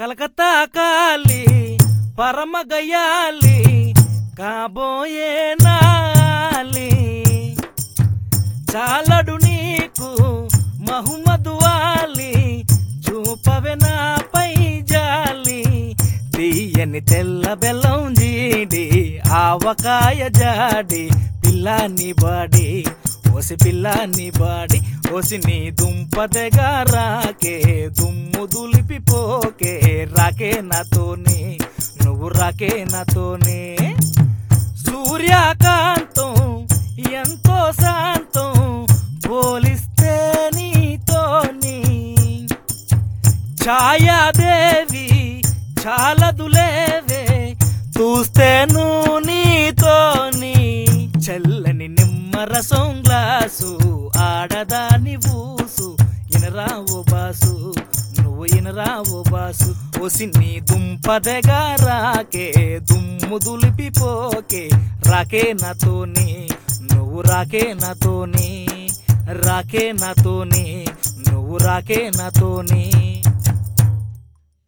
కలకత్తా కాలి పరమ గయాలి కాబోయే నాలి చాలడు నీకు మహమ్మదు వాలి చూపవే నాపై జాలి తీయని తెల్ల బెల్లం జీడి ఆవకాయ జాడి పిల్లాని బాడి ఓసి పిల్లాని బాడి ఓసి నీ దుంపదెగా రాకే దుమ్ము దులిపిపోకే రాకే నాతోనే నువ్వు రాకే నాతోనే సూర్యకాంతం ఎంతో శాంతం పోలిస్తే నీతోని ఛాయాదేవి చాలదులేవే చూస్తేను నీతోని చల్లని నిమ్మరసం గ్లాసు ఆడదాని ఊసు ఇనరావు బాసు నువ్వు ఇనరావు బాసు ఒసి నీ దుంపదెగా రాకే దుమ్ము దులిపిపోకే రాకే నాతోని నువ్వు రాకే నాతోని రాకే నాతోని నువ్వు రాకే నాతోని